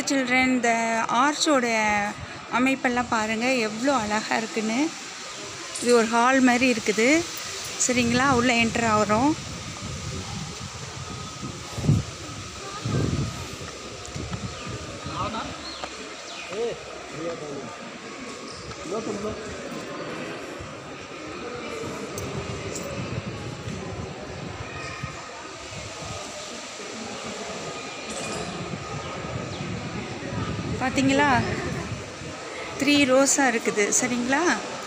Children இந்த ஆர்ச்சோட அமைப்பெல்லாம் பாருங்கள் எவ்வளோ அழகாக இருக்குன்னு இது ஒரு ஹால் மாதிரி இருக்குது சரிங்களா உள்ளே என்டர் ஆகிறோம் பார்த்தீங்களா த்ரீ ரோஸாக இருக்குது சரிங்களா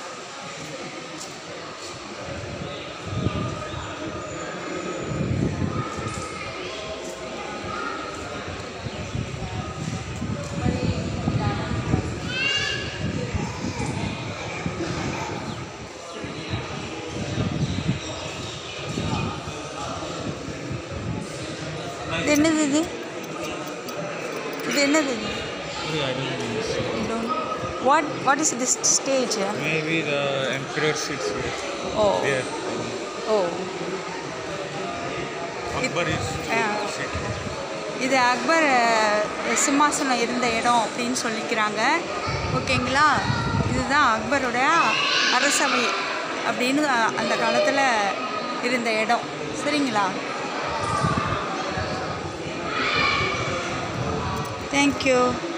இது என்னது இது இது என்னது இது what what is this stage Maybe the emperor sits here. Oh There. Oh Akbar is Yeah. sitting. இது அக்பர் அஹ், சிம்மாசனம் இருந்த இடம் அப்படின்னு சொல்லிக்கிறாங்க ஓகேங்களா இதுதான் அக்பரோட அரசவை அப்படின்னு அ- அந்த காலத்தில் இருந்த இடம் சரிங்களா தேங்க்யூ